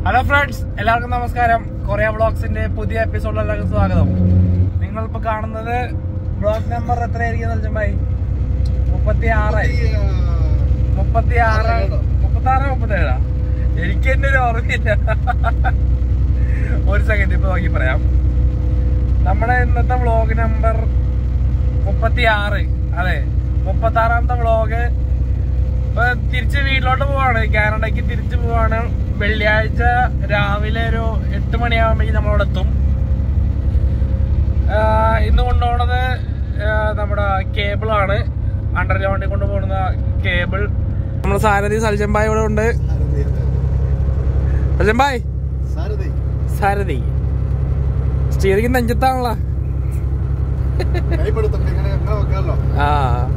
Hello friends എല്ലാവർക്കും നമസ്കാരം Korea വ്ളോഗ്സിന്റെ പുതിയ എപ്പിസോഡിൽ എല്ലാവർക്കും സ്വാഗതം നിങ്ങൾ ഇപ്പൊ കാണുന്നത് വ്ളോഗ് നമ്പർ എത്രയായിരിക്കും നൽജമ്പായി മുപ്പത്തി ആറായി മുപ്പത്തി ആറ് മുപ്പത്തി ആറ് മുപ്പത്തേഴാ എനിക്ക് എന്റെ ഒരു ഓർമ്മയില്ല ഒരു സെക്കൻഡ് ഇപ്പൊ നോക്കി പറയാം നമ്മുടെ ഇന്നത്തെ വ്ളോഗ് നമ്പർ മുപ്പത്തി ആറ് അതെ മുപ്പത്തി ആറാമത്തെ വ്ളോഗ് ഇപ്പൊ തിരിച്ച് വീട്ടിലോട്ട് പോവാണ് കാനഡയ്ക്ക് തിരിച്ചു പോവാണ് വെള്ളിയാഴ്ച രാവിലെ ഒരു എട്ട് മണിയാകുമ്പോഴേക്കും നമ്മളവിടെ എത്തും ആഹ് ഇന്ന് കൊണ്ടുപോണത് ആഹ് നമ്മുടെ കേബിളാണ് അണ്ടർഗ്രൗണ്ടിൽ കൊണ്ടുപോകുന്ന കേബിൾ നമ്മുടെ സാരഥി സൽജംബായ് ഇവിടെ ഉണ്ട് സൽജംബായ് സാരഥി സാരഥി സ്റ്റീറിംഗ് നെഞ്ചത്താണല്ലോ കൈപ്പെടുത്തണ്ട ഇങ്ങനെ അങ്ങനെ വെക്കാമല്ലോ ആ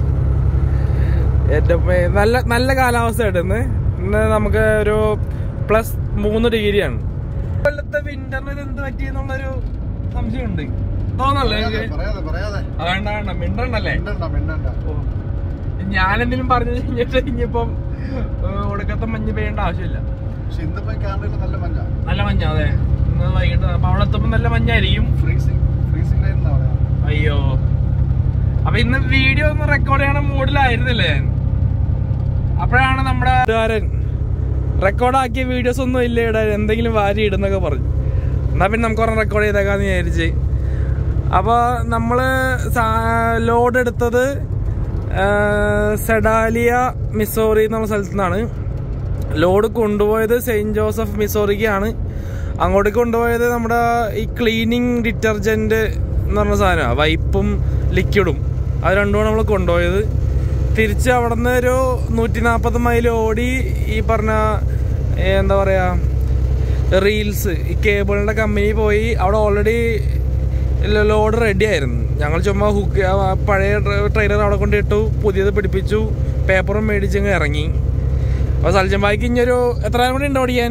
ഏറ്റവും മേ- നല്ല നല്ല കാലാവസ്ഥ ഇന്ന് ഇന്ന് നമുക്ക് ഒരു പ്ലസ് മൂന്ന് ഡിഗ്രിയാണ് കൊല്ലത്തെ വിന്ററിന് എന്ത് പറ്റിയെന്നുള്ളൊരു സംശയമുണ്ട് തോന്നല്ലേ പറയാതെ എനിക്ക്? പറയാതെ പറയാതെ ആ, വേണ്ട വേണ്ട മിണ്ടണ്ടല്ലേ മിണ്ടണ്ട മിണ്ടണ്ട ഓ. ഞാനെന്തെങ്കിലും പറഞ്ഞു കഴിഞ്ഞിട്ട് ഇനിയിപ്പം ഏ, ഒടുക്കത്തെ മഞ്ഞ് പെയ്യേണ്ട ആവശ്യമില്ല പക്ഷെ ഇന്നിപ്പോ കാനഡയിൽ നല്ല മഞ്ഞ നല്ല മഞ്ഞ അതെ ഇന്ന് വൈകിട്ട് അപ്പൊ അവിടെ എത്തുമ്പോ നല്ല മഞ്ഞായിരിക്കും ഫ്രീസിങ് ഫ്രീസിങ് ലൈൻ എന്നാ പറയാ അയ്യോ അപ്പൊ ഇന്ന് വീഡിയോ ഒന്ന് റെക്കോർഡ് ചെയ്യണ മൂഡിലായിരുന്നില്ലേ ഞാൻ? അപ്പോഴാണ് നമ്മുടെ കൂട്ടുകാരൻ റെക്കോർഡാക്കിയ വീഡിയോസ് ഒന്നും ഇല്ല ഇടാൻ എന്തെങ്കിലും വാരി ഇടുന്നൊക്കെ പറഞ്ഞു എന്നാ പിന്നെ നമുക്ക് ഒരെണ്ണം റെക്കോർഡ് ചെയ്തേക്കാന്ന് വിചാരിച്ച് അപ്പോൾ നമ്മൾ ലോഡ് എടുത്തത് ആ, സെഡാലിയ മിസോറി എന്നുള്ള സ്ഥലത്തു നിന്നാണ് ലോഡ് കൊണ്ടുപോയത് സെയിൻറ് ജോസഫ് മിസോറിക്കാണ് അങ്ങോട്ടേക്ക് കൊണ്ടുപോയത് നമ്മുടെ ഈ ക്ലീനിങ് ഡിറ്റർജൻറ്റ് എന്ന് പറഞ്ഞ സാധനമാണ് വൈപ്പും ലിക്വിഡും അത് രണ്ടുമാണ് നമ്മൾ കൊണ്ടുപോയത് തിരിച്ച് അവിടെ നിന്ന് ഒരു നൂറ്റി നാൽപ്പത് മൈൽ ഓടി ഈ പറഞ്ഞ ഏ, എന്താ പറയുക റീൽസ് ഈ കേബിളിൻ്റെ കമ്പനി പോയി അവിടെ ഓൾറെഡി ലോഡ് റെഡി ആയിരുന്നു ഞങ്ങൾ ചുമ്മാ ഹുക്ക് പഴയ ട്രെയിലർ അവിടെ കൊണ്ട് ഇട്ടു പുതിയത് പിടിപ്പിച്ചു പേപ്പറും മേടിച്ചങ്ങ് ഇറങ്ങി അപ്പോൾ സൽജംബായിക്ക് ഇനിയൊരു എത്ര നേരം കൂടി ഉണ്ട് ഓടിക്കാൻ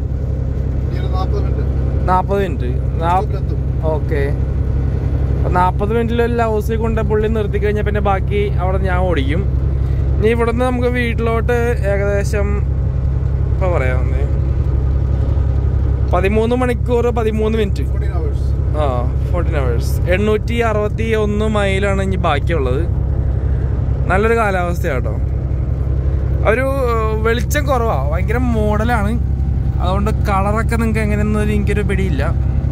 ഈ ഒരു നാപ്പത് മിനിറ്റ് നാൽപ്പത് മിനിറ്റ് എത്തും ഓക്കെ നാൽപ്പത് മിനിറ്റിൽ ഹൗസിൽ കൊണ്ട് പുള്ളി നിർത്തി കഴിഞ്ഞാൽ പിന്നെ ബാക്കി അവിടെ ഞാൻ ഓടിക്കും ഇനി ഇവിടുന്ന് നമുക്ക് വീട്ടിലോട്ട് ഏകദേശം ഇപ്പൊ പറയാം ഒന്ന്. പതിമൂന്ന് മണിക്കൂർ പതിമൂന്ന് മിനിറ്റ് ഫോർട്ടീൻ അവേഴ്സ് ആ ഫോർട്ടീൻ അവേഴ്സ് എണ്ണൂറ്റി അറുപത്തി ഒന്ന് മൈലാണ് ഇനി ബാക്കിയുള്ളത് നല്ലൊരു കാലാവസ്ഥയാട്ടോ ഒരു ഏഹ്, വെളിച്ചം കുറവാ ഭയങ്കര മോഡലാണ് അതുകൊണ്ട് കളറൊക്കെ നിങ്ങൾക്ക് എങ്ങനെയെന്നത് എനിക്കൊരു പിടിയില്ല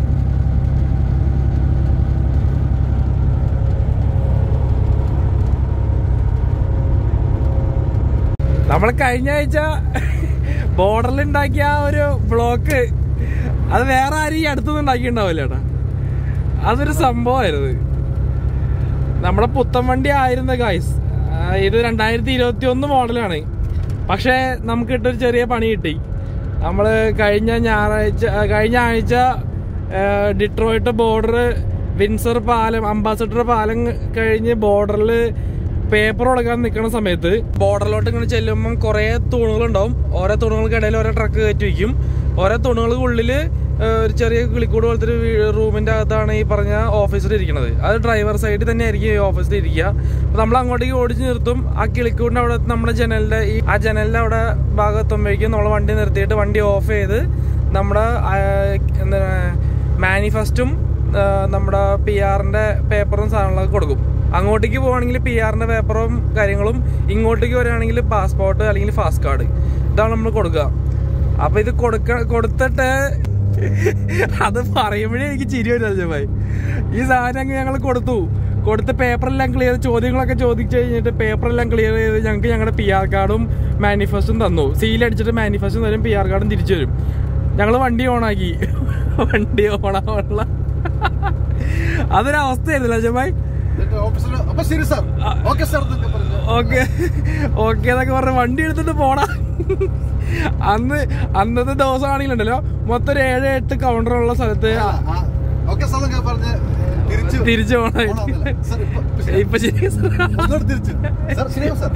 നമ്മൾ കഴിഞ്ഞ ആഴ്ച ബോർഡറിൽ ഉണ്ടാക്കിയ ആ ഒരു ബ്ലോക്ക് അത് വേറെ ആരും ഈ അടുത്തൊന്നും ഉണ്ടാക്കിയിട്ടുണ്ടാവില്ല ചേട്ടാ അതൊരു സംഭവമായിരുന്നു നമ്മുടെ പുത്തൻ വണ്ടി ആയിരുന്ന ഗായ്സ് ഇത് രണ്ടായിരത്തി ഇരുപത്തി ഒന്ന് മോഡലാണ് പക്ഷേ നമുക്ക് കിട്ടൊരു ചെറിയ പണി കിട്ടി നമ്മൾ കഴിഞ്ഞ ഞായറാഴ്ച ആ, കഴിഞ്ഞ ആഴ്ച ആ, ഡിട്രോയിട്ട് ബോർഡർ വിൻസർ പാലം അംബാസഡർ പാലം കഴിഞ്ഞ് ബോർഡറിൽ പേപ്പർ കൊടുക്കാൻ നിൽക്കുന്ന സമയത്ത് ബോർഡറിലോട്ട് ഇങ്ങനെ ചെല്ലുമ്പം കുറേ തൂണുകളുണ്ടാവും ഓരോ തൂണുകൾക്കിടയിൽ ഓരോ ട്രക്ക് കയറ്റി വയ്ക്കും ഓരോ തൂണുകൾക്കുള്ളിൽ ഒരു ചെറിയ കിളിക്കൂട് പോലത്തെ ഒരു വീ- റൂമിന്റെ അകത്താണ് ഈ പറഞ്ഞ ഓഫീസർ ഇരിക്കുന്നത് അത് ഡ്രൈവർ സൈഡിൽ തന്നെ ആയിരിക്കും ഈ ഓഫീസിൽ ഇരിക്കുക അപ്പൊ നമ്മൾ അങ്ങോട്ടേക്ക് ഓടിച്ച് നിർത്തും ആ കിളിക്കൂടിന്റെ അവിടെ നമ്മുടെ ജനലിന്റെ ഈ ആ ജനലിന്റെ അവിടെ ഭാഗത്തുമ്പോഴേക്കും നമ്മൾ വണ്ടി നിർത്തിയിട്ട് വണ്ടി ഓഫ് ചെയ്ത് നമ്മുടെ ആ, എന്താ മാനിഫെസ്റ്റും നമ്മുടെ പി ആറിന്റെ പേപ്പറും സാധനങ്ങളൊക്കെ കൊടുക്കും അങ്ങോട്ടേക്ക് പോവാണെങ്കിൽ പി ആറിന്റെ പേപ്പറും കാര്യങ്ങളും ഇങ്ങോട്ടേക്ക് വരികയാണെങ്കിൽ പാസ്പോർട്ട് അല്ലെങ്കിൽ ഫാസ്റ്റ് കാർഡ് ഇതാണ് നമ്മൾ കൊടുക്കുക അപ്പൊ ഇത് കൊടുക്ക കൊടുത്തിട്ട് അത് പറയുമ്പോഴേ എനിക്ക് ചിരി വരും ഭായി ഈ സാധനം ഞങ്ങൾ കൊടുത്തു കൊടുത്ത് പേപ്പറെല്ലാം ക്ലിയർ ചോദ്യങ്ങളൊക്കെ ചോദിച്ചു കഴിഞ്ഞിട്ട് പേപ്പറെല്ലാം ക്ലിയർ ചെയ്ത് ഞങ്ങൾക്ക് ഞങ്ങളുടെ പി ആർ കാർഡും മാനിഫെസ്റ്റും തന്നു സീൽ അടിച്ചിട്ട് മാനിഫെസ്റ്റും തരും പി ആർ കാർഡും തിരിച്ചു തരും ഞങ്ങൾ വണ്ടി ഓണാക്കി വണ്ടി ഓണാവാനുള്ള അതൊരവസ്ഥയായിരുന്നില്ല അജയ് എന്നിട്ട് ഓഫീസിൽ അപ്പൊ ശരി സാർ ഓക്കെ സാർ എന്നൊക്കെ പറഞ്ഞു ഓക്കെ ഓക്കെ എന്നൊക്കെ പറഞ്ഞ വണ്ടി എടുത്തിട്ട് പോടാ അന്ന് അന്നത്തെ ദിവസമാണെങ്കിലുണ്ടല്ലോ മൊത്തം ഒരു ഏഴ് എട്ട് കൗണ്ടർ ഉള്ള സ്ഥലത്ത് ഓക്കെ സാർ എന്നൊക്കെ പറഞ്ഞ് തിരിച്ചു തിരിച്ചു പോണ പോണോന്നില്ല. സാർ ഇപ്പൊ ഇപ്പൊ ശരി ഒന്നുകൂടെ തിരിച്ചു സാർ ശരിയാവും സാർ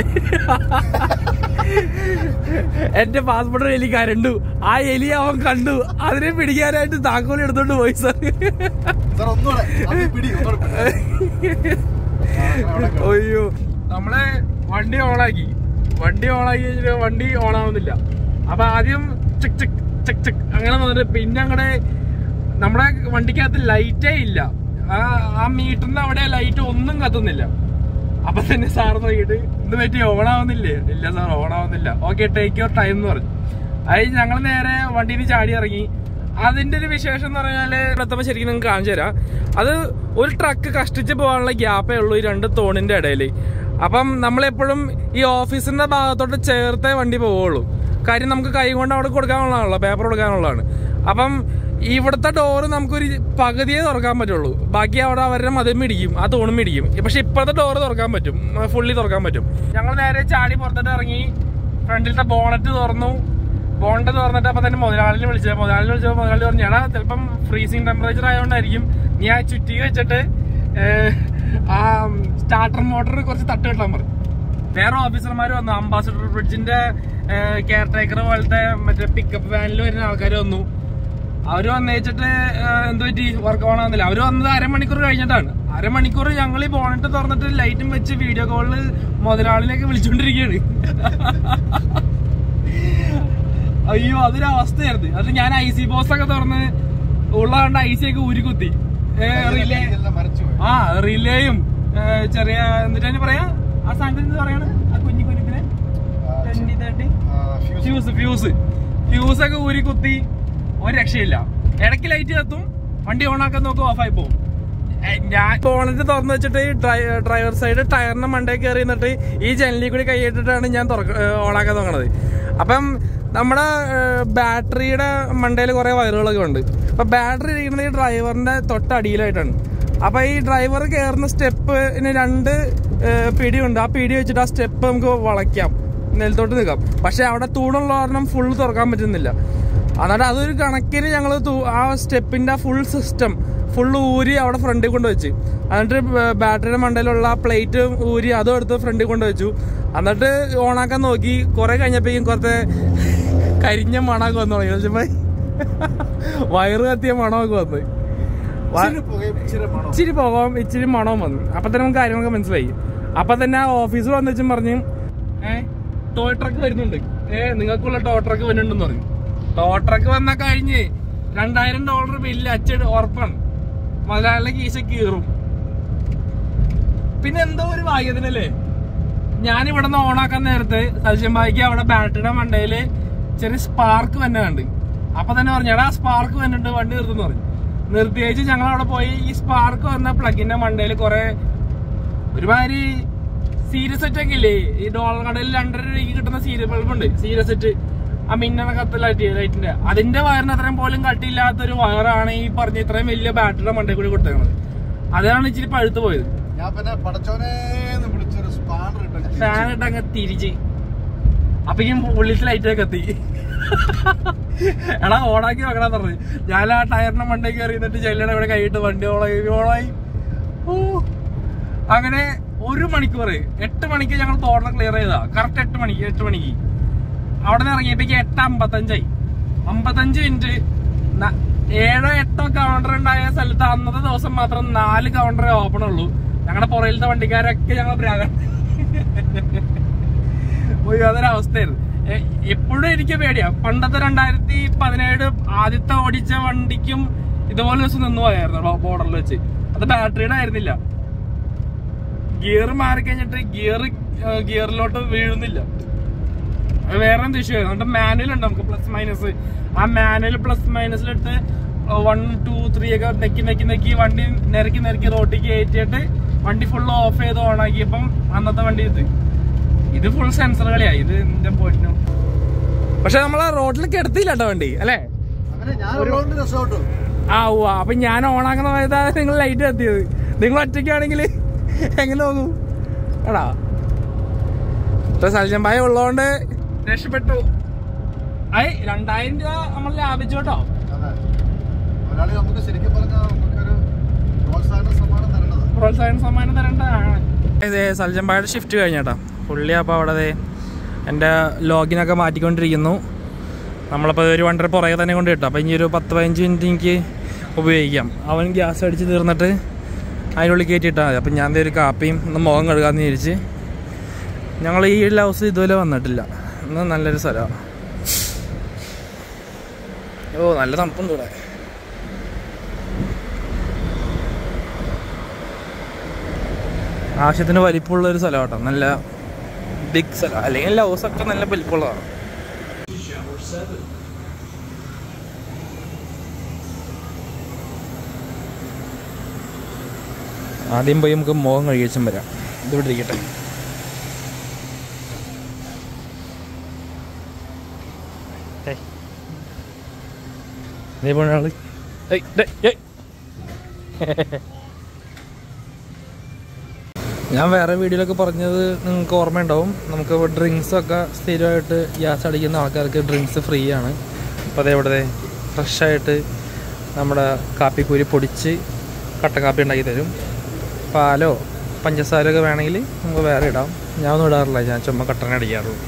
എന്റെ പാസ്പോർട്ട് എലി കരണ്ടു ആ എലി അവൻ കണ്ടു അതിനെ പിടിക്കാനായിട്ട് താക്കോൽ എടുത്തോണ്ട് പോയി സാർ സാർ ഒന്നുകൂടെ അത് പിടി ഒന്നുകൂടെ പിടി. ആ, അവിടെ കിടന്നു. അയ്യോ നമ്മളെ വണ്ടി ഓണാക്കി വണ്ടി ഓണാക്കി കഴിഞ്ഞിട്ട് വണ്ടി ഓണാവുന്നില്ല അപ്പൊ ആദ്യം ചിക് ചിക് ചക് ചക് അങ്ങനെ വന്നിട്ട് പിന്നെ അങ്ങടെ നമ്മുടെ വണ്ടിക്കകത്ത് ലൈറ്റേ ഇല്ല ആ ആ മീറ്ററിന്റെ അവിടെ ലൈറ്റ് ഒന്നും കത്തുന്നില്ല അപ്പൊ തന്നെ സാർ നോക്കിയിട്ട് ഇത് പറ്റി ഓൺ ആവുന്നില്ലേ ഇല്ല സാർ ഓൺ ആവുന്നില്ല ഓക്കെ ടേക്ക് യുവർ ടൈം എന്ന് പറഞ്ഞു അത് ഞങ്ങൾ നേരെ വണ്ടിയിൽ നിന്ന് ചാടി ഇറങ്ങി അതിന്റെ ഒരു വിശേഷം എന്ന് പറഞ്ഞാല് എത്തുമ്പോൾ ശരിക്കും നിങ്ങൾക്ക് കാണിച്ചു തരാം അത് ഒരു ട്രക്ക് കഷ്ടിച്ച് പോകാനുള്ള ഗ്യാപ്പേ ഉള്ളൂ ഈ രണ്ട് തോണിന്റെ ഇടയിൽ അപ്പം നമ്മളെപ്പോഴും ഈ ഓഫീസിന്റെ ഭാഗത്തോട്ട് ചേർത്തേ വണ്ടി പോവുള്ളൂ കാര്യം നമുക്ക് കൈ കൊണ്ട് അവിടെ കൊടുക്കാനുള്ളതാണല്ലോ പേപ്പർ കൊടുക്കാനുള്ളതാണ് അപ്പം ഇവിടുത്തെ ഡോറ് നമുക്കൊരു പകുതിയെ തുറക്കാൻ പറ്റുള്ളൂ ബാക്കി അവിടെ അവരുടെ മതം ഇടിക്കും ആ തൂണും ഇടിക്കും പക്ഷെ ഇപ്പോഴത്തെ ഡോറ് തുറക്കാൻ പറ്റും ഫുള്ളി തുറക്കാൻ പറ്റും ഞങ്ങൾ നേരെ ചാടി പുറത്തോട്ട് ഇറങ്ങി ഫ്രണ്ടിലത്തെ ബോണറ്റ് തുറന്നു ബോണ്ട് തുറന്നിട്ട് അപ്പൊ തന്നെ മുതലാളിനെ വിളിച്ചത് മുതലാളിനെ വിളിച്ചപ്പോൾ മുതലാളി പറഞ്ഞു എടാ ചിലപ്പം ഫ്രീസിങ് ടെമ്പറേച്ചർ ആയതുകൊണ്ടായിരിക്കും നീ ആ ചുറ്റി വെച്ചിട്ട് ഏഹ്, ആ സ്റ്റാർട്ടർ മോട്ടർ കുറച്ച് തട്ട് കിട്ടാൻ പറഞ്ഞു വേറെ ഓഫീസർമാർ വന്നു അംബാസഡർ ബ്രിഡ്ജിന്റെ കെയർ ടേക്കർ പോലത്തെ മറ്റേ പിക്കപ്പ് വാനിൽ വരുന്ന ആൾക്കാർ വന്നു അവര് വന്നേച്ചിട്ട് എന്ത് പറ്റി വർക്ക് ഓൺ ആവുന്നില്ല അവര് വന്നത് അരമണിക്കൂർ കഴിഞ്ഞിട്ടാണ് അരമണിക്കൂർ ഞങ്ങൾ ഈ ബോണറ്റ് തുറന്നിട്ട് ലൈറ്റും വെച്ച് വീഡിയോ കോളില് മുതലാളിലേക്ക് വിളിച്ചോണ്ടിരിക്കുകയാണ് അയ്യോ അതൊരു അവസ്ഥയായിരുന്നു അത് ഞാൻ ഐ സി ബോസ് ഒക്കെ തുറന്ന് ഉള്ളതുകൊണ്ട് ഐ സി ഒക്കെ ഊരിക്കുത്തി റിലേ എല്ലാം മരച്ചു പോയി ആ റിലേയും ചെറിയ എന്നിട്ട് പറയാ ആ സാധനത്തിന് എന്ത് പറയാണ് ആ കുഞ്ഞു കുഞ്ഞിനെ twenty thirty fuse fuse fuse ഒക്കെ ഊരി കുത്തി ഒരു രക്ഷയില്ല ഇടയ്ക്ക് ലൈറ്റ് കത്തും വണ്ടി ഓണാക്കാൻ നോക്കും ഓഫായി പോകും ഏ, ഞാൻ ബോണറ്റ് തുറന്നു വെച്ചിട്ട് ഈ ഡ്രൈ- ഡ്രൈവർ സൈഡ് ടയറിന്റെ മണ്ടേ കയറി നിന്നിട്ട് ഈ ജനലിൽ കൂടി കൈയിട്ടിട്ടാണ് ഞാൻ തുറക്ക- ഏ, ഓണാക്കാൻ നോക്കണത് അപ്പം നമ്മുടെ ബാറ്ററിയുടെ മണ്ടയിൽ കുറെ വയറുകളൊക്കെ ഉണ്ട് അപ്പൊ ബാറ്ററി ഇരിക്കുന്നത് ഈ ഡ്രൈവറിന്റെ തൊട്ടടിയിലായിട്ടാണ് അപ്പൊ ഈ ഡ്രൈവർ കയറുന്ന സ്റ്റെപ്പിന് രണ്ട് ഏ, പിടിയുണ്ട് ആ പിടി വെച്ചിട്ട് ആ സ്റ്റെപ്പ് നമുക്ക് വളയ്ക്കാം നിലത്തോട്ട് നിൽക്കാം പക്ഷെ അവിടെ തൂണുള്ള കാരണം ഫുൾ തുറക്കാൻ പറ്റുന്നില്ല എന്നിട്ട് അതൊരു കണക്കിന് ഞങ്ങൾ ആ സ്റ്റെപ്പിന്റെ ഫുൾ സിസ്റ്റം ഫുൾ ഊരി അവിടെ ഫ്രണ്ടിൽ കൊണ്ട് വെച്ച് എന്നിട്ട് ബ- ബാറ്ററിയുടെ മണ്ടയിലുള്ള പ്ലേറ്റ് ഊരി അതും എടുത്ത് ഫ്രണ്ടിൽ കൊണ്ട് വെച്ചു എന്നിട്ട് ഓണാക്കാൻ നോക്കി കുറെ കഴിഞ്ഞപ്പോഴേക്കും കുറച്ച് കരിഞ്ഞ മണമൊക്കെ വന്നു തുടങ്ങി വെച്ചപ്പോ വയറ് കത്തിയ മണമൊക്കെ വന്ന് വ- ഇച്ചിരി പുകയും ഇച്ചിരി മണവും ഇച്ചിരി പോകാം ഇച്ചിരി മണവും വന്നു അപ്പൊ തന്നെ നമുക്ക് കാര്യങ്ങളൊക്കെ മനസ്സിലായി അപ്പൊ തന്നെ ആ ഓഫീസിൽ വന്നു വെച്ചും പറഞ്ഞു ഏ ടോ ട്രക്ക് വരുന്നുണ്ട് ഏ നിങ്ങൾക്കുള്ള ടോ ട്രക്ക് വരുന്നുണ്ടെന്ന് പറഞ്ഞു ടോ ട്രക്ക് വന്ന കഴിഞ്ഞ് രണ്ടായിരം ഡോളർ ബില്ല് അച്ചടി ഉറപ്പാണ് മലയാളിയുടെ കീശ കീറും പിന്നെ എന്തോ ഒരു ഭാഗ്യത്തിനല്ലേ ഞാൻ ഇവിടെ നിന്ന് ഓണാക്കാൻ നേരത്ത് സജ്ജമ്പായിക്ക് അവിടെ ബാറ്ററിയുടെ മണ്ടയില് ചെറിയ സ്പാർക്ക് തന്നെ കണ്ട് അപ്പൊ തന്നെ പറഞ്ഞു എടാ സ്പാർക്ക് വന്നിട്ട് വണ്ടി നിർത്തുന്നു പറഞ്ഞു നിർത്തി വെച്ച് ഞങ്ങൾ അവിടെ പോയി ഈ സ്പാർക്ക് വന്ന പ്ലഗിന്റെ മണ്ടയിൽ കുറെ ഒരുമാതിരി സീരിയസ് സെറ്റ് ഒക്കെ ഇല്ലേ ഈ ഡോളർ കടയിൽ രണ്ടര രൂപയ്ക്ക് കിട്ടുന്ന സീരിയൽ ബൾബ് ഉണ്ട് സീരിയസ് സെറ്റ് ആ മിന്നണ കത്ത് ലൈറ്റ് ലൈറ്റിന്റെ അതിന്റെ വയറിന് അത്രയും പോലും കട്ടിയില്ലാത്തൊരു വയറാണ് ഈ പറഞ്ഞ ഇത്രയും വലിയ ബാറ്ററിയുടെ മണ്ടയിൽ കൂടി കൊടുത്തേക്കുന്നത് അതാണ് ഇച്ചിരി പഴുത്ത് പോയത് ഞാൻ പിന്നെ പടച്ചോനേന്ന് വിളിച്ചൊരു സ്പാനർ ഇട്ടു ഫാൻ ഇട്ട് അങ്ങ് തിരിച്ച് അപ്പേക്കും ഉള്ളിൽ ലൈറ്റ് ഒക്കെ എത്തി എടാ ഓണാക്കി വെക്കണം പറഞ്ഞു ഞാൻ ആ ടയറിന്റെ മണ്ടേ കയറി എന്നിട്ട് ചെല്ലണ ഇവിടെ കൈയിട്ട് വണ്ടി ഓളായി ഓളായി ഓ അങ്ങനെ ഒരു മണിക്കൂർ എട്ട് മണിക്ക് ഞങ്ങൾ തോട്ടം ക്ലിയർ ചെയ്താ കറക്റ്റ് എട്ട് മണിക്ക് എട്ട് മണിക്ക് അവിടെ നിന്ന് ഇറങ്ങിയപ്പോഴേക്ക് എട്ട് അമ്പത്തഞ്ചായി അമ്പത്തഞ്ച് മിനിറ്റ് ന- ഏഴോ എട്ടോ കൗണ്ടർ ഉണ്ടായ സ്ഥലത്ത് അന്നത്തെ ദിവസം മാത്രം നാല് കൗണ്ടറേ ഓപ്പൺ ഉള്ളൂ ഞങ്ങളുടെ പുറയിലത്തെ വണ്ടിക്കാരൊക്കെ ഞങ്ങൾ പ്രാഗ ഒരു അതൊരു അവസ്ഥയായിരുന്നു എപ്പോഴും എനിക്ക് പേടിയാ പണ്ടത്തെ രണ്ടായിരത്തി പതിനേഴ് ആദ്യത്തെ ഓടിച്ച വണ്ടിക്കും ഇതുപോലെ ദിവസം നിന്ന് പോയായിരുന്നു ബോർഡറിൽ വെച്ച് അത് ബാറ്ററിയുടെ ആയിരുന്നില്ല ഗിയർ മാറി കഴിഞ്ഞിട്ട് ഗിയർ ഗിയറിലോട്ട് വീഴുന്നില്ല അത് വേറെ എന്ത് ഇഷ്യൂ ആയിരുന്നു മാനുവൽ ഉണ്ട് നമുക്ക് പ്ലസ് മൈനസ് ആ മാനുവൽ പ്ലസ് മൈനസിലിട്ട് വൺ ടു ത്രീ ഒക്കെ നെക്കി നെക്കി നെക്കി വണ്ടി നിരക്കി നിരക്കി റോട്ടിക്ക് കയറ്റിയിട്ട് വണ്ടി ഫുൾ ഓഫ് ചെയ്ത് ഓൺ ആക്കിയപ്പം അന്നത്തെ വണ്ടി ഇത് ഇത് ഫുൾ സെൻസർ കളിയായി ഇത് എന്റെ പോയിന്റിനും പക്ഷെ നമ്മളെ റോഡിലേക്ക് എടുത്തില്ല കേട്ടോ വണ്ടി അല്ലേ അങ്ങനെ ഞാൻ ഉള്ളതുകൊണ്ട് രക്ഷപ്പെട്ടു ആ ഓ അപ്പൊ ഞാൻ ഓണാക്കുന്ന സമയത്താണ് നിങ്ങൾ ലൈറ്റ് കത്തിയത് നിങ്ങൾ ഒറ്റയ്ക്കാണെങ്കിൽ എങ്ങനെ നോക്കൂ എടാ ഇപ്പൊ സൽജമ്പായ ഉള്ളതുകൊണ്ട് രക്ഷപ്പെട്ടു ഐ രണ്ടായിരം രൂപ നമ്മൾ ലാഭിച്ചു കേട്ടോ അതെ മലയാളി നമുക്ക് ശരിക്കും പറഞ്ഞാൽ നമുക്കൊരു പ്രോത്സാഹന സമ്മാനം തരേണ്ടതാണ് പ്രോത്സാഹന സമ്മാനം തരേണ്ടതാണ് ഇതേ സൽജമ്പായുടെ ഷിഫ്റ്റ് കഴിഞ്ഞേട്ടാ പുള്ളി അപ്പോൾ അവിടെ ദേ എൻ്റെ ലോഗിനൊക്കെ മാറ്റിക്കൊണ്ടിരിക്കുന്നു നമ്മളിപ്പോൾ ഒരു വണ്ടര പുറകെ തന്നെ കൊണ്ട് കിട്ടും അപ്പോൾ ഇനി ഒരു പത്ത് പതിനഞ്ച് മിനിറ്റ് എനിക്ക് ഉപയോഗിക്കാം അവൻ ഗ്യാസ് അടിച്ച് തീർന്നിട്ട് അതിനുള്ളിൽ കയറ്റിയിട്ടാൽ മതി അപ്പം ഞാൻ ദേ ഒരു കാപ്പിയും ഒന്ന് മുഖം കഴുകാമെന്ന് വിചാരിച്ച് ഞങ്ങൾ ഈ ഹൗസ് ഇതുവരെ വന്നിട്ടില്ല ഇന്ന് നല്ലൊരു സ്ഥലമാണ് ഓ നല്ല തണുപ്പുണ്ട് ഇവിടെ ആവശ്യത്തിന് വലിപ്പമുള്ള ഒരു സ്ഥലം കേട്ടോ നല്ല ബിഗ് സ്ഥലം അല്ലെങ്കിൽ ലൗസ് ഒക്കെ നല്ല വലിപ്പമുള്ളതാണ് ആദ്യം പോയി നമുക്ക് മുഖം കഴുകിച്ചും വരാം ഇതിവിടെ ഇരിക്കട്ടെ ഏയ്. ദേ പോണ ആള് ഏയ്, ദേ, ഏയ്. ഞാൻ വേറെ വീഡിയോയിലൊക്കെ പറഞ്ഞത് നിങ്ങൾക്ക് ഓർമ്മയുണ്ടാവും നമുക്ക് ഡ്രിങ്ക്സ് ഒക്കെ സ്ഥിരമായിട്ട് ഗ്യാസ് അടിക്കുന്ന ആൾക്കാർക്ക് ഡ്രിങ്ക്സ് ഫ്രീ ആണ് അപ്പോൾ അതേ ഇവിടെ ഫ്രഷായിട്ട് നമ്മുടെ കാപ്പിക്കൂരി പൊടിച്ച് കട്ട കാപ്പി ഉണ്ടാക്കി തരും പാലോ പഞ്ചസാര ഒക്കെ വേണമെങ്കിൽ നമുക്ക് വേറെ ഇടാം ഞാൻ ഒന്നും ഇടാറില്ല ഞാൻ ചുമ്മാ കട്ടനെ അടിക്കാറുള്ളൂ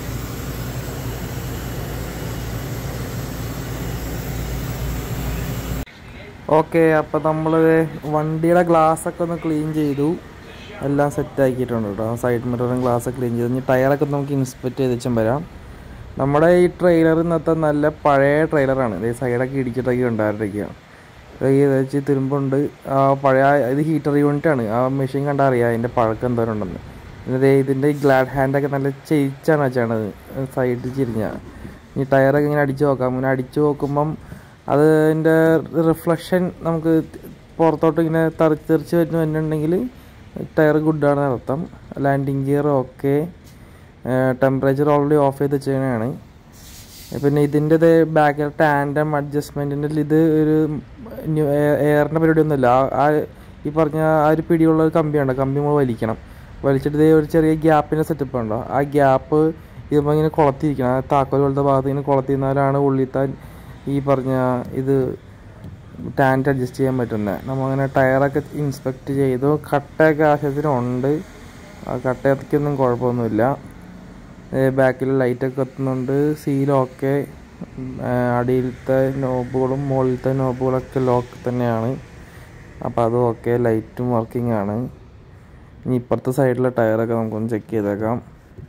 ഓക്കെ അപ്പോൾ നമ്മൾ വണ്ടിയുടെ ഗ്ലാസ് ഒക്കെ ഒന്ന് ക്ലീൻ ചെയ്തു എല്ലാം സെറ്റ് ആക്കിയിട്ടുണ്ട് കേട്ടോ സൈഡ് മിററും ഗ്ലാസ് ക്ലീൻ ചെയ്തു ഇനി ടയറൊക്കെ നമുക്ക് ഇൻസ്പെക്ട് ചെയ്ത് വെച്ചും വരാം നമ്മുടെ ഈ ട്രെയിലർ ഇന്നത്തെ നല്ല പഴയ ട്രെയിലറാണ് ഇത് സൈഡൊക്കെ ഇടിച്ചിട്ടൊക്കെ ഉണ്ടായിരിക്കുക ഈ വെച്ച് തിരുമ്പുണ്ട് ആ പഴയ ഇത് ഹീറ്റർ യൂണിറ്റ് ആണ് ആ മെഷീൻ കണ്ടാൽ അറിയാം അതിൻ്റെ പഴക്കം എന്തോരം ഉണ്ടെന്ന് പിന്നെ ദേ ഇതിൻ്റെ ഈ ഗ്ലാഡ് ഹാൻഡൊക്കെ നല്ല ചെയ്യിച്ചാണ് വെച്ചാണത് സൈഡിൽ ചിരിഞ്ഞാൽ ഈ ടയറൊക്കെ ഇങ്ങനെ അടിച്ചു നോക്കാം ഇങ്ങനെ അടിച്ചു നോക്കുമ്പം അതിൻ്റെ റിഫ്ലക്ഷൻ നമുക്ക് പുറത്തോട്ട് ഇങ്ങനെ തെറിച്ച് തെറിച്ച് വരുന്ന വരുന്നുണ്ടെങ്കിൽ ടയർ ഗുഡാണ് അർത്ഥം landing gear okay temperature already off ചെയ്ത് വെച്ചതാണ് പിന്നെ ഇതിൻ്റെ ബാക്കിൽ ടാൻഡം അഡ്ജസ്റ്റ്മെൻറ്റിൻ്റെ ഇത് ഒരു എയറിൻ്റെ പരിപാടിയൊന്നുമില്ല ആ- ആ ഈ പറഞ്ഞ ആ ഒരു പിടിയുള്ള ഒരു കമ്പിയുണ്ട് കമ്പി നമ്മൾ വലിക്കണം വലിച്ചിട്ട് ഇതേ ഒരു ചെറിയ ഗ്യാപ്പിൻ്റെ സെറ്റപ്പ് ഉണ്ടോ ആ ഗ്യാപ്പ് ഇതിപ്പോൾ ഇങ്ങനെ കുളത്തിരിക്കണം ആ താക്കോൽ പോലത്തെ ഭാഗത്ത് ഇങ്ങനെ കുളത്തിരുന്നാലാണ് ഉള്ളിത്താൻ ഈ പറഞ്ഞ ഇത് ടാൻറ്റ് അഡ്ജസ്റ്റ് ചെയ്യാൻ പറ്റുന്നത് നമ്മങ്ങനെ ടയറൊക്കെ ഇൻസ്പെക്ട് ചെയ്തു കട്ടയൊക്കെ ആവശ്യത്തിനുണ്ട് ആ കട്ടയ്ക്കൊന്നും കുഴപ്പമൊന്നുമില്ല ബാക്കിൽ ലൈറ്റൊക്കെ കത്തുന്നുണ്ട് സീലൊക്കെ അടിയിലത്തെ നോബുകളും മുകളിലത്തെ നോബുകളൊക്കെ ലോക്ക് തന്നെയാണ് അപ്പോൾ അതും ഓക്കെ ലൈറ്റും വർക്കിംഗ് ആണ് ഇനി ഇപ്പുറത്തെ സൈഡിലെ ടയറൊക്കെ നമുക്കൊന്ന് ചെക്ക് ചെയ്തേക്കാം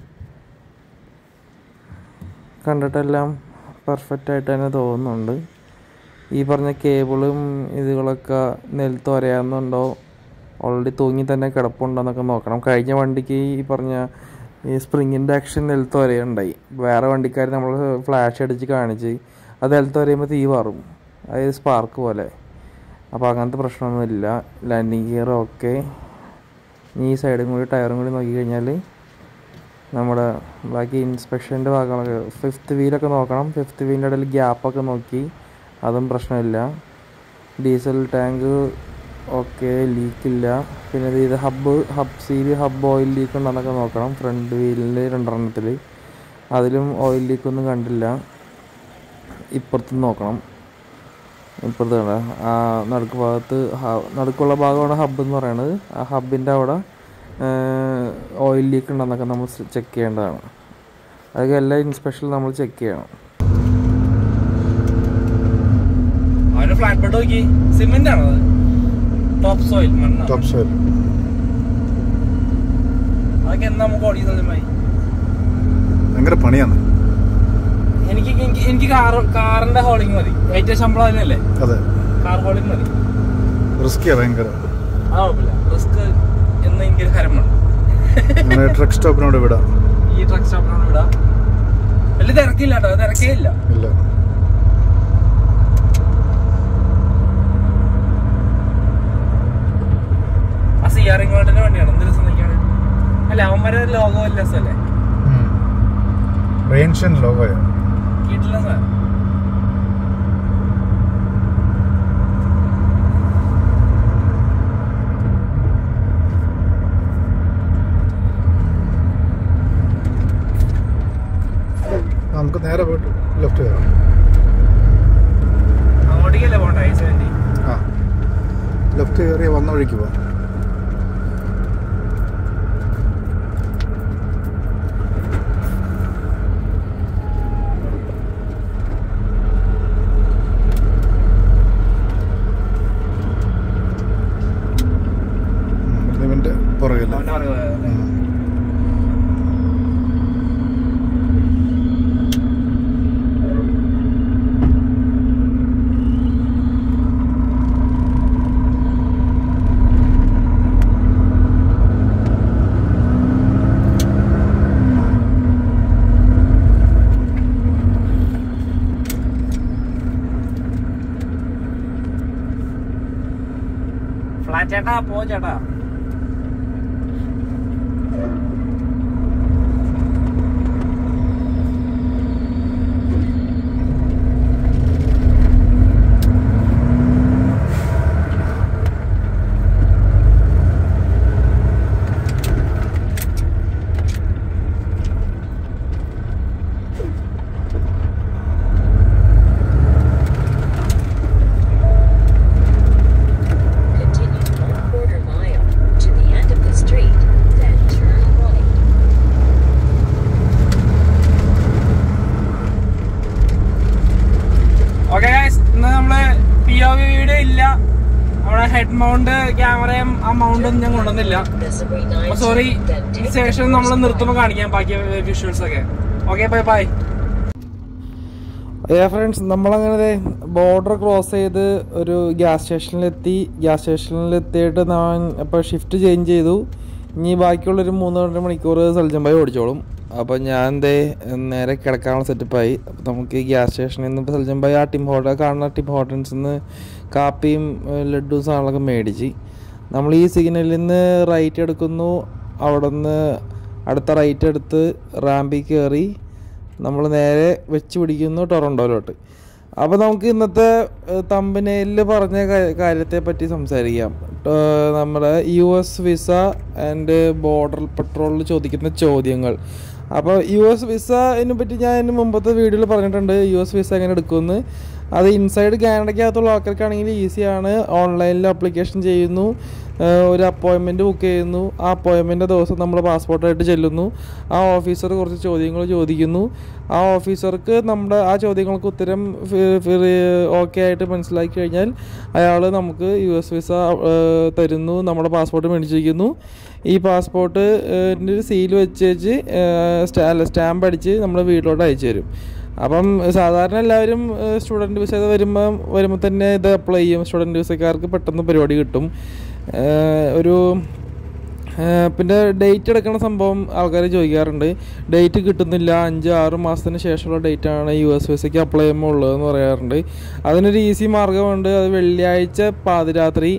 കണ്ടിട്ടെല്ലാം പെർഫെക്റ്റ് ആയിട്ട് തന്നെ തോന്നുന്നുണ്ട് ഈ പറഞ്ഞ കേബിളും ഇതുകളൊക്കെ നിലത്ത് വരയാവുന്നുണ്ടോ ഓൾറെഡി തൂങ്ങി തന്നെ കിടപ്പുണ്ടോ എന്നൊക്കെ നോക്കണം കഴിഞ്ഞ വണ്ടിക്ക് ഈ പറഞ്ഞ ഈ സ്പ്രിങ്ങിൻ്റെ ആക്ഷൻ നിലത്ത് വരെയുണ്ടായി വേറെ വണ്ടിക്കാർ നമ്മൾ ഫ്ലാഷ് അടിച്ച് കാണിച്ച് അത് നിലത്ത് വരയുമ്പോൾ തീ മാറും അതായത് സ്പാർക്ക് പോലെ അപ്പോൾ അങ്ങനത്തെ പ്രശ്നമൊന്നുമില്ല ലാൻഡിങ് ഗിയർ ഓക്കെ ഈ സൈഡും കൂടി ടയറും കൂടി നോക്കി കഴിഞ്ഞാൽ നമ്മുടെ ബാക്കി ഇൻസ്പെക്ഷൻ്റെ ഭാഗങ്ങളൊക്കെ ഫിഫ്ത്ത് വീലൊക്കെ നോക്കണം ഫിഫ്ത്ത് വീലിൻ്റെ ഇടയിൽ ഗ്യാപ്പൊക്കെ നോക്കി അതും പ്രശ്നമില്ല ഡീസൽ ടാങ്ക് ഓക്കെ ലീക്കില്ല പിന്നെ ഇത് hub hub seal hub oil leak ഉണ്ടെന്നൊക്കെ നോക്കണം ഫ്രണ്ട് വീലിൽ രണ്ടെണ്ണത്തിൽ അതിലും ഓയിൽ ലീക്കൊന്നും കണ്ടില്ല ഇപ്പുറത്ത് നോക്കണം ഇപ്പുറത്ത് കണ്ട ആ നടുക്ക് ഭാഗത്ത് ഹ- നടുക്കുള്ള ഭാഗമാണ് ഹബ്ബ് എന്ന് പറയുന്നത് ആ ഹബിൻ്റെ അവിടെ ഓയിൽ ലീക്ക് ഉണ്ടെന്നൊക്കെ നമ്മൾ ചെക്ക് ചെയ്യേണ്ടതാണ് അതൊക്കെ എല്ലാ ഇൻസ്പെക്ഷൻ നമ്മൾ ചെക്ക് ചെയ്യണം അവന്റെ ഫ്ലാറ്റ് ബെഡ് നോക്കി സിമെന്റ് ആണോ ടോപ്പ് സോയിൽ മണ്ണ ടോപ്പ് സോയിൽ അതൊക്കെ എന്നാ നമുക്ക് ഓടിയത് ഭയങ്കര പണിയാണ് എനിക്ക് എനിക്ക് എനിക്ക് കാർ കാറിന്റെ ഹോളിംഗ് മതി ഏറ്റവും ശമ്പളം അതിനല്ലേ അതെ കാർ ഹോളിംഗ് മതി റിസ്കിയാ ഭയങ്കര അത് കുഴപ്പമില്ല റിസ്ക് എന്ന് എനിക്കൊരു ഹരമാണ് അങ്ങനെ ട്രക്ക് സ്റ്റോപ്പിനോട് വിടാം ഈ ട്രക്ക് സ്റ്റോപ്പിനോട് വിടാം വലിയ തിരക്കില്ല കേട്ടോ തിരക്കേ ഇല്ല ഇല്ല ആ സി ആർ ഇങ്ങോട്ടിന് വേണ്ടിയാണ് എന്ത് രസം നോക്കിയാണ് അല്ല അവന്മാരെ ലോഗോ രസമല്ലേ റേൻഷ്യൻ ലോഗോയാ കിട്ടില്ല സാർ നമുക്ക് നേരെ പോയിട്ട് ലെഫ്റ്റ് കയറാം അങ്ങോട്ടേക്കല്ലേ പോകണ്ട ഐ സെവൻറ്റി ആ ലെഫ്റ്റ് കയറി വന്ന വഴിക്ക് പോവാം ഉം, ഇവന്റെ പുറകില്ല അവൻ്റെ പറഞ്ഞു പോയതല്ലേ ചേട്ടാ ചേട്ടാ പോ ചേട്ടാ Continue one quarter mile to the end of the street, then turn right. Okay ഇന്ന് നമ്മള് പി ഒ വി വീഡിയോ ഇല്ല നമ്മുടെ ഹെഡ് മൗണ്ട് ക്യാമറയും ആ മൗണ്ടും ഞാൻ കൊണ്ടുവന്നില്ല Missouri അപ്പൊ 9, സോറി then take ശേഷം നമ്മൾ നിർത്തുമ്പോൾ കാണിക്കാം ബാക്കി വിഷ്വൽസ് ഒക്കെ ഓക്കെ ബൈ ബൈ ഏ ഫ്രണ്ട്സ് നമ്മളങ്ങനെ ബോർഡർ ക്രോസ് ചെയ്ത് ഒരു ഗ്യാസ് സ്റ്റേഷനിലെത്തി ഗ്യാസ് സ്റ്റേഷനിലെത്തിയിട്ട് ഞാൻ അപ്പോൾ ഷിഫ്റ്റ് ചേഞ്ച് ചെയ്തു ഇനി ബാക്കിയുള്ളൊരു മൂന്ന് രണ്ട് മണിക്കൂർ സൽജമ്പായി ഓടിച്ചോളും അപ്പോൾ ഞാൻ ദേ നേരെ കിടക്കാനുള്ള സെറ്റപ്പായി അപ്പോൾ നമുക്ക് ഗ്യാസ് സ്റ്റേഷനിൽ നിന്ന് ഇപ്പോൾ സൽജമ്പായി ആ ടിം ഹോട്ടൽ കാണുന്ന ടിം ഹോട്ടൽസിൽ നിന്ന് കാപ്പിയും ഏഹ്, ലഡ്ഡു സാധനങ്ങളൊക്കെ മേടിച്ച് നമ്മൾ ഈ സിഗ്നലിൽ നിന്ന് റൈറ്റ് എടുക്കുന്നു അവിടെ നിന്ന് അടുത്ത റൈറ്റ് എടുത്ത് റാമ്പിൽ കയറി നമ്മൾ നേരെ വെച്ച് പിടിക്കുന്നു ടൊറൻഡോയിലോട്ട് അപ്പോൾ നമുക്ക് ഇന്നത്തെ തമ്പനയിൽ പറഞ്ഞ കാ- കാര്യത്തെ പറ്റി സംസാരിക്കാം ഏഹ് നമ്മുടെ U S visa and border പെട്രോളിൽ ചോദിക്കുന്ന ചോദ്യങ്ങൾ അപ്പോൾ യു എസ് വിസനെ പറ്റി ഞാൻ ഇതിന് മുമ്പത്തെ വീഡിയോയിൽ പറഞ്ഞിട്ടുണ്ട് യു എസ് വിസ എങ്ങനെ എടുക്കുമെന്ന് അത് ഇൻസൈഡ് കാനഡയ്ക്കകത്തുള്ള ആൾക്കാർക്കാണെങ്കിൽ ഈസിയാണ് ഓൺലൈനിൽ അപ്ലിക്കേഷൻ ചെയ്യുന്നു ഏഹ് ഒരു അപ്പോയിൻമെൻറ്റ് ബുക്ക് ചെയ്യുന്നു ആ അപ്പോയിൻമെൻറ്റ് ദിവസം നമ്മൾ പാസ്പോർട്ടായിട്ട് ചെല്ലുന്നു ആ ഓഫീസർ കുറച്ച് ചോദ്യങ്ങൾ ചോദിക്കുന്നു ആ ഓഫീസർക്ക് നമ്മുടെ ആ ചോദ്യങ്ങൾക്ക് ഉത്തരം ഓക്കെ ആയിട്ട് മനസ്സിലാക്കി കഴിഞ്ഞാൽ അയാൾ നമുക്ക് യു എസ് വിസ ഏഹ് തരുന്നു നമ്മുടെ പാസ്പോർട്ട് മേടിച്ചിരിക്കുന്നു ഈ പാസ്പോർട്ട് ഒരു സീൽ വെച്ച് വെച്ച് സ്റ്റാ സ്റ്റാമ്പ് അടിച്ച് നമ്മുടെ വീട്ടിലോട്ട് അയച്ചു തരും അപ്പം സാധാരണ എല്ലാവരും സ്റ്റുഡൻറ്റ് വിസ വരുമ്പോൾ വരുമ്പോൾ തന്നെ ഇത് അപ്ലൈ ചെയ്യും സ്റ്റുഡൻറ്റ് വിസക്കാർക്ക് പെട്ടെന്ന് പരിപാടി കിട്ടും ഏഹ് ഒരു ഏഹ് പിന്നെ ഡേറ്റ് എടുക്കുന്ന സംഭവം ആൾക്കാർ ചോദിക്കാറുണ്ട് ഡേറ്റ് കിട്ടുന്നില്ല അഞ്ച് ആറ് മാസത്തിന് ശേഷമുള്ള ഡേറ്റ് ആണ് യു എസ് വിസയ്ക്ക് അപ്ലൈ ചെയ്യുമ്പോൾ ഉള്ളതെന്ന് പറയാറുണ്ട് അതിനൊരു ഈസി മാർഗ്ഗമുണ്ട് അത് വെള്ളിയാഴ്ച പാതിരാത്രി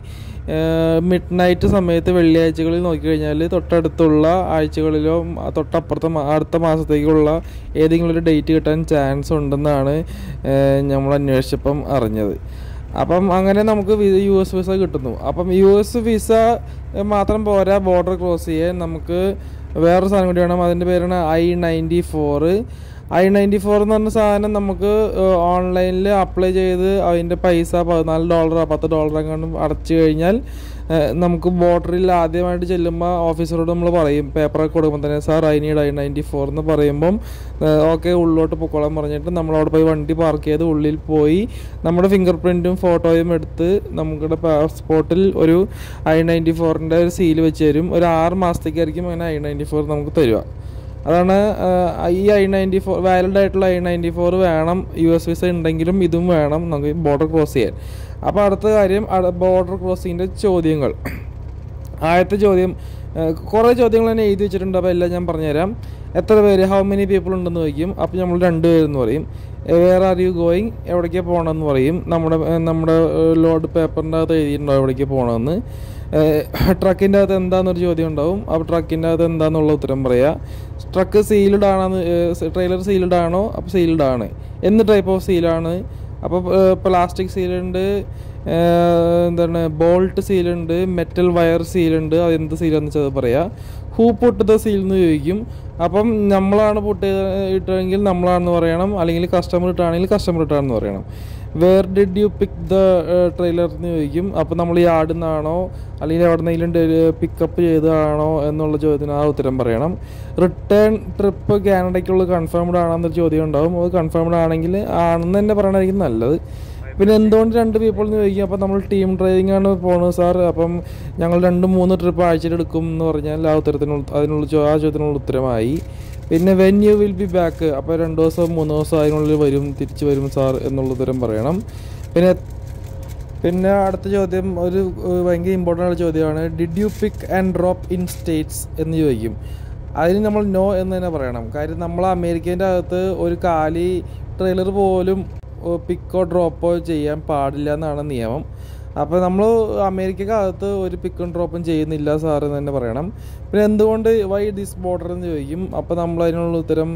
മിഡ് നൈറ്റ് സമയത്ത് വെള്ളിയാഴ്ചകളിൽ നോക്കിക്കഴിഞ്ഞാൽ തൊട്ടടുത്തുള്ള ആഴ്ചകളിലോ മ- തൊട്ടപ്പുറത്തെ മാ- അടുത്ത മാസത്തേക്കുള്ള ഏതെങ്കിലും ഒരു ഡേറ്റ് കിട്ടാൻ ചാൻസ് ഉണ്ടെന്നാണ് ഏഹ് നമ്മൾ അന്വേഷിച്ചപ്പം അറിഞ്ഞത് അപ്പം അങ്ങനെ നമുക്ക് വി- യു എസ് വിസ കിട്ടുന്നു അപ്പം യു എസ് വിസ മാത്രം പോരാ ബോർഡർ ക്രോസ് ചെയ്യാൻ നമുക്ക് വേറൊരു സാധനം കൂടി വേണം അതിൻ്റെ പേരാണ് I ninety four I ninety four എന്ന് പറഞ്ഞ സാധനം നമുക്ക് ഓൺലൈനിൽ അപ്ലൈ ചെയ്ത് അതിൻ്റെ പൈസ പതിനാല് ഡോളർ പത്ത് ഡോളർ എങ്ങാണ്ടും അടച്ചു കഴിഞ്ഞാൽ ഏഹ് നമുക്ക് ബോർഡറിൽ ആദ്യമായിട്ട് ചെല്ലുമ്പോൾ ഓഫീസറോട് നമ്മൾ പറയും പേപ്പറൊക്കെ കൊടുക്കുമ്പോൾ തന്നെ sir I need I ninety four എന്ന് പറയുമ്പം ഓക്കെ ഉള്ളിലോട്ട് പൊക്കോളാൻ പറഞ്ഞിട്ട് നമ്മളവിടെ പോയി വണ്ടി പാർക്ക് ചെയ്ത് ഉള്ളിൽ പോയി നമ്മുടെ ഫിംഗർ പ്രിൻറ്റും ഫോട്ടോയും എടുത്ത് നമ്മുടെ പാസ്പോർട്ടിൽ ഒരു ഐ നയൻറ്റി ഫോറിൻ്റെ ഒരു സീൽ വെച്ച് തരും ഒരു ആറ് മാസത്തേക്കായിരിക്കും അങ്ങനെ ഐ നയൻറ്റി ഫോർ നമുക്ക് തരിക അതാണ് ആ, ഈ ഐ നയൻറ്റി ഫോർ വാലിഡ് ആയിട്ടുള്ള ഐ നയൻറ്റി ഫോർ വേണം യു എസ് വിസ ഉണ്ടെങ്കിലും ഇതും വേണം നമുക്ക് ബോർഡർ ക്രോസ് ചെയ്യാൻ അപ്പോൾ അടുത്ത കാര്യം ബോർഡർ ക്രോസിങ്ങിൻ്റെ ചോദ്യങ്ങൾ ആദ്യത്തെ ചോദ്യം ഏഹ്, കുറേ ചോദ്യങ്ങൾ തന്നെ എഴുതി വെച്ചിട്ടുണ്ട് അപ്പോൾ എല്ലാം ഞാൻ പറഞ്ഞുതരാം എത്ര പേര് ഹൗ മെനി പീപ്പിൾ ഉണ്ടെന്ന് ചോദിക്കും അപ്പോൾ നമ്മൾ രണ്ട് പേരെന്ന് പറയും വേറെ ആർ യു ഗോയിങ് എവിടേക്ക് പോകണമെന്ന് പറയും നമ്മുടെ ഏഹ്, നമ്മുടെ ലോഡ് പേപ്പറിൻ്റെ അകത്ത് എഴുതിയിട്ടുണ്ടാവും എവിടേക്ക് പോകണമെന്ന് ട്രക്കിൻ്റെ അകത്ത് എന്താണെന്നൊരു ചോദ്യം ഉണ്ടാവും അപ്പോൾ ട്രക്കിൻ്റെ അകത്ത് എന്താണെന്നുള്ള ഉത്തരം പറയുക ട്രക്ക് സീൽഡ് ആണെന്ന് ട്രെയിലർ സീൽഡ് ആണോ അപ്പോൾ സീൽഡ് ആണ് എന്ത് ടൈപ്പ് ഓഫ് സീലാണ് അപ്പോൾ പ്ലാസ്റ്റിക് സീലുണ്ട് എന്താണ് ബോൾട്ട് സീലുണ്ട് മെറ്റൽ വയർ സീലുണ്ട് അത് എന്ത് സീലാന്ന് വെച്ചാൽ പറയാം ഹൂ പുട്ട് ദ സീൽ എന്ന് ചോദിക്കും അപ്പം നമ്മളാണ് പുട്ട് ഇട്ടെങ്കിൽ നമ്മളാണെന്ന് പറയണം അല്ലെങ്കിൽ കസ്റ്റമർ ഇട്ടാണെങ്കിൽ കസ്റ്റമർ ഇട്ടാണെന്ന് പറയണം where did you pick the trailer എന്ന് ചോദിക്കും അപ്പോൾ നമ്മൾ ഈ ആടുന്നാണോ അല്ലെങ്കിൽ എവിടെ നിന്നെങ്കിലും പിക്കപ്പ് ചെയ്തതാണോ എന്നുള്ള ചോദ്യത്തിന് ആ ഉത്തരം പറയണം റിട്ടേൺ ട്രിപ്പ് കാനഡയ്ക്കുള്ള കൺഫേംഡ് ആണോ എന്നൊരു ചോദ്യം ഉണ്ടാവും അത് കൺഫേംഡ് ആണെങ്കിൽ ആണെന്ന് തന്നെ പറയണമായിരിക്കും നല്ലത് പിന്നെ എന്തുകൊണ്ട് രണ്ട് പീപ്പിൾ എന്ന് ചോദിക്കും അപ്പോൾ നമ്മൾ ടീം ഡ്രൈവിംഗ് ആണ് പോണത് സാർ അപ്പം ഞങ്ങൾ രണ്ട് മൂന്ന് ട്രിപ്പ് ആഴ്ചയിൽ എടുക്കും എന്ന് പറഞ്ഞാൽ ആ ഉത്തരത്തിനുള്ള അതിനുള്ള ചോ- ആ ചോദ്യത്തിനുള്ള ഉത്തരമായി പിന്നെ when you will be back അപ്പോൾ രണ്ട് ദിവസം മൂന്ന് ദിവസം അതിനുള്ളിൽ വരും തിരിച്ചു വരും സാർ എന്നുള്ള ഉത്തരം പറയണം പിന്നെ പിന്നെ അടുത്ത ചോദ്യം ഒരു ഏഹ്, ഭയങ്കര ഇമ്പോർട്ടൻ്റ് ആയ ചോദ്യമാണ് did you pick and drop in States എന്ന് ചോദിക്കും അതിന് നമ്മൾ നോ എന്ന് തന്നെ പറയണം കാര്യം നമ്മൾ അമേരിക്കേൻ്റെ അകത്ത് ഒരു കാലി ട്രെയിലർ പോലും പിക്കോ ഡ്രോപ്പോ ചെയ്യാൻ പാടില്ല എന്നാണ് നിയമം അപ്പോൾ നമ്മൾ അമേരിക്കക്കകത്ത് ഒരു പിക്കും ഡ്രോപ്പും ചെയ്യുന്നില്ല സാർ എന്ന് തന്നെ പറയണം പിന്നെ എന്തുകൊണ്ട് വൈ ദിസ് ബോർഡർ എന്ന് ചോദിക്കും അപ്പോൾ നമ്മൾ അതിനുള്ള ഉത്തരം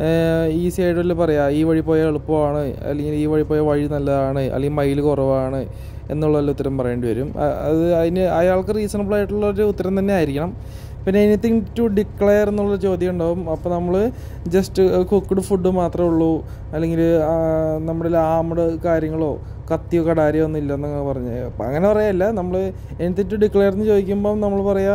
ഈസി ആയിട്ടുള്ള പറയാം ഈ വഴി പോയാൽ എളുപ്പമാണ് അല്ലെങ്കിൽ ഈ വഴി പോയാൽ വഴി നല്ലതാണ് അല്ലെങ്കിൽ മൈൽ കുറവാണ് എന്നുള്ള ഉത്തരം പറയേണ്ടി വരും അ- അത് അതിന് അയാൾക്ക് റീസണബിൾ ആയിട്ടുള്ള ഒരു ഉത്തരം തന്നെ ആയിരിക്കണം പിന്നെ എനിത്തിങ് ടു ഡിക്ലെയർ എന്നുള്ള ചോദ്യം ഉണ്ടാവും അപ്പോൾ നമ്മൾ ജസ്റ്റ് കുക്ക്ഡ് ഫുഡ് മാത്രമേ ഉള്ളൂ അല്ലെങ്കിൽ നമ്മുടെ ലാമഡ് കാര്യങ്ങളോ കത്തിയോ കടാരിയോ ഒന്നും ഇല്ലെന്നൊക്കെ പറഞ്ഞ് അപ്പം അങ്ങനെ പറയല്ല നമ്മൾ എനിത്തിങ് ടു ഡിക്ലെയർ എന്ന് ചോദിക്കുമ്പം നമ്മൾ പറയാ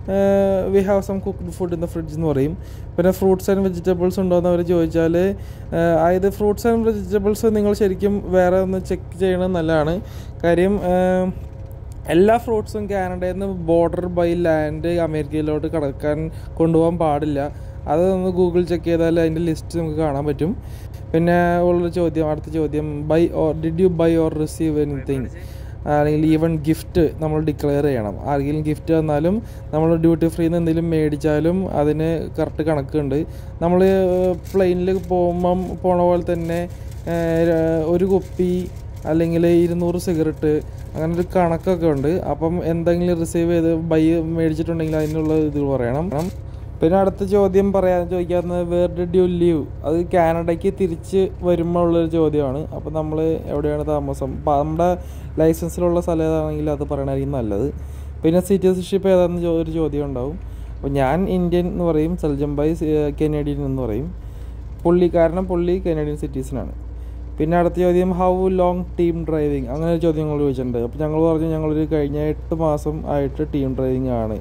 we have some cooked food in the fridge എന്ന് പറയും പിന്നെ ഫ്രൂട്ട്സ് ആൻഡ് വെജിറ്റബിൾസ് ഉണ്ടോ എന്ന് അവർ ചോദിച്ചാൽ അതായത് ഫ്രൂട്ട്സ് ആൻഡ് വെജിറ്റബിൾസ് നിങ്ങൾ ശരിക്കും വേറെ ഒന്ന് ചെക്ക് ചെയ്യണത് നല്ലതാണ് കാര്യം ഏഹ്, എല്ലാ ഫ്രൂട്ട്സും കാനഡയിൽ നിന്ന് ബോർഡർ ബൈ ലാൻഡ് അമേരിക്കയിലോട്ട് കടക്കാൻ കൊണ്ടുപോകാൻ പാടില്ല അത് ഒന്ന് ഗൂഗിൾ ചെക്ക് ചെയ്താൽ അതിൻ്റെ ലിസ്റ്റ് നമുക്ക് കാണാൻ പറ്റും പിന്നെ ഉള്ളൊരു ചോദ്യം അടുത്ത ചോദ്യം buy or did you buy or receive anything അല്ലെങ്കിൽ ഈവൻ ഗിഫ്റ്റ് നമ്മൾ ഡിക്ലെയർ ചെയ്യണം ആർക്കെങ്കിലും ഗിഫ്റ്റ് തന്നാലും നമ്മൾ ഡ്യൂട്ടി ഫ്രീന്ന് എന്തെങ്കിലും മേടിച്ചാലും അതിന് കറക്റ്റ് കണക്കുണ്ട് നമ്മൾ പ്ലെയിനിൽ പോകുമ്പം പോണ പോലെ തന്നെ ഏഹ്, ഒരു കുപ്പി അല്ലെങ്കിൽ ഇരുന്നൂറ് സിഗരറ്റ് അങ്ങനെ ഒരു കണക്കൊക്കെ ഉണ്ട് അപ്പം എന്തെങ്കിലും റിസീവ് ചെയ്ത് ബൈ മേടിച്ചിട്ടുണ്ടെങ്കിൽ അതിനുള്ള ഇത് പറയണം പിന്നെ അടുത്ത ചോദ്യം പറയാൻ ചോദിക്കാവുന്നത് വേർ ഡിഡ് യു ലീവ് അത് കാനഡയ്ക്ക് തിരിച്ച് വരുമ്പോൾ ഉള്ളൊരു ചോദ്യമാണ് അപ്പം നമ്മൾ എവിടെയാണ് താമസം അപ്പം നമ്മുടെ ലൈസൻസിലുള്ള സ്ഥലം ഏതാണെങ്കിൽ അത് പറയണമായിരിക്കും നല്ലത് പിന്നെ സിറ്റിസൺഷിപ്പ് ഏതാണെന്ന് ചോ- ഒരു ചോദ്യം ഉണ്ടാവും അപ്പോൾ ഞാൻ ഇന്ത്യൻ എന്ന് പറയും സൽജംബായി കനേഡിയൻ എന്ന് പറയും പുള്ളി കാരണം പുള്ളി കനേഡിയൻ സിറ്റീസനാണ് പിന്നെ അടുത്ത ചോദ്യം ഹൗ ലോങ് ടീം ഡ്രൈവിംഗ് അങ്ങനെ ഒരു ചോദ്യം ഞങ്ങൾ ചോദിച്ചിട്ടുണ്ട് അപ്പോൾ ഞങ്ങൾ പറഞ്ഞു ഞങ്ങളൊരു കഴിഞ്ഞ എട്ട് മാസം ആയിട്ട് ടീം ഡ്രൈവിംഗ് ആണ്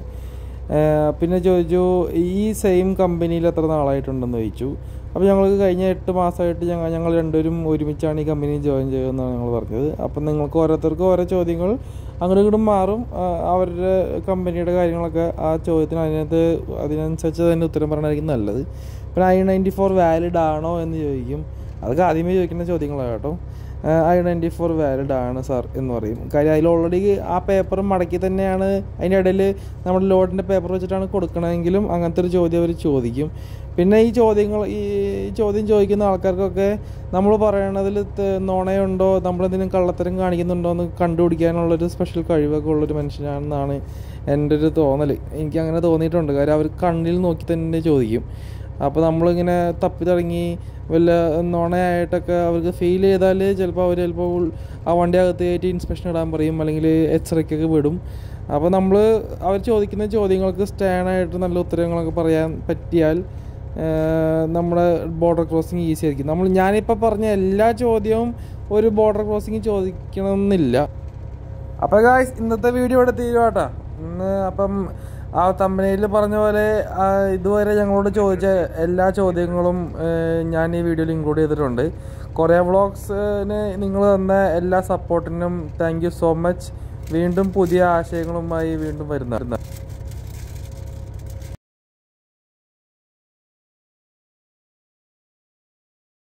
ഏഹ് പിന്നെ ചോദിച്ചു ഈ സെയിം കമ്പനിയിൽ എത്ര നാളായിട്ടുണ്ടെന്ന് ചോദിച്ചു അപ്പോൾ ഞങ്ങൾക്ക് കഴിഞ്ഞ എട്ട് മാസമായിട്ട് ഞങ്ങൾ ഞങ്ങൾ രണ്ടുപേരും ഒരുമിച്ചാണ് ഈ കമ്പനി ജോയിൻ ചെയ്യുമെന്നാണ് ഞങ്ങൾ പറഞ്ഞത് അപ്പം നിങ്ങൾക്ക് ഓരോരുത്തർക്കും ഓരോ ചോദ്യങ്ങൾ അങ്ങോട്ടും ഇങ്ങോട്ടും മാറും ആ, അവരുടെ കമ്പനിയുടെ കാര്യങ്ങളൊക്കെ ആ ചോദ്യത്തിന് അതിനകത്ത് അതിനനുസരിച്ച് തന്നെ ഉത്തരം പറയണമായിരിക്കും നല്ലത് പിന്നെ ഐ നയൻറ്റി ഫോർ വാലിഡ് ആണോ എന്ന് ചോദിക്കും അതൊക്കെ ആദ്യമേ ചോദിക്കുന്ന ചോദ്യങ്ങളാണ് കേട്ടോ ഐ നയൻറ്റി ഫോർ വാലിഡ് ആണ് സാർ എന്ന് പറയും കാര്യം അതിൽ ഓൾറെഡി ആ പേപ്പർ മടക്കി തന്നെയാണ് അതിൻ്റെ ഇടയിൽ നമ്മുടെ ലോഡിൻ്റെ പേപ്പർ വെച്ചിട്ടാണ് കൊടുക്കണമെങ്കിലും അങ്ങനത്തെ ഒരു ചോദ്യം അവർ ചോദിക്കും പിന്നെ ഈ ചോദ്യങ്ങൾ ഈ ചോദ്യം ചോദിക്കുന്ന ആൾക്കാർക്കൊക്കെ നമ്മൾ പറയണതിൽ ത- നുണയുണ്ടോ നമ്മളെന്തെങ്കിലും കള്ളത്തരം കാണിക്കുന്നുണ്ടോ എന്ന് കണ്ടുപിടിക്കാനുള്ളൊരു സ്പെഷ്യൽ കഴിവൊക്കെ ഉള്ളൊരു മനുഷ്യനാണെന്നാണ് എൻ്റെ ഒരു തോന്നൽ എനിക്ക് അങ്ങനെ തോന്നിയിട്ടുണ്ട് കാര്യം അവർ കണ്ണിൽ നോക്കി തന്നെ ചോദിക്കും അപ്പോൾ നമ്മളിങ്ങനെ തപ്പി തുടങ്ങി വല്ല നുണയായിട്ടൊക്കെ അവർക്ക് ഫീൽ ചെയ്താൽ ചിലപ്പോൾ അവർ ചിലപ്പോൾ ഉൾ- ആ വണ്ടി അകത്ത് കയറ്റി ഇൻസ്പെക്ഷൻ ഇടാൻ പറയും അല്ലെങ്കിൽ എക്സ്റേക്കൊക്കെ വിടും അപ്പോൾ നമ്മൾ അവർ ചോദിക്കുന്ന ചോദ്യങ്ങൾക്ക് സ്റ്റാൻഡായിട്ട് നല്ല ഉത്തരങ്ങളൊക്കെ പറയാൻ പറ്റിയാൽ ഏഹ്, നമ്മുടെ ബോർഡർ ക്രോസിങ് ഈസി ആയിരിക്കും നമ്മൾ ഞാനിപ്പോൾ പറഞ്ഞ എല്ലാ ചോദ്യവും ഒരു ബോർഡർ ക്രോസിങ് ചോദിക്കണമെന്നില്ല അപ്പോൾ ഗായ്സ് ഇന്നത്തെ വീഡിയോ ഇവിടെ തീരുവാട്ടാ ഇന്ന് അപ്പം ആ തമ്പനയിൽ പറഞ്ഞ പോലെ ആ, ഇതുവരെ ഞങ്ങളോട് ചോദിച്ച എല്ലാ ചോദ്യങ്ങളും ഏഹ്, ഞാൻ ഈ വീഡിയോയിൽ ഇൻക്ലൂഡ് ചെയ്തിട്ടുണ്ട് കുറേ വ്ളോഗ്സിന് നിങ്ങൾ തന്ന എല്ലാ സപ്പോർട്ടിനും താങ്ക് യു സോ മച്ച് വീണ്ടും പുതിയ ആശയങ്ങളുമായി വീണ്ടും വരുന്ന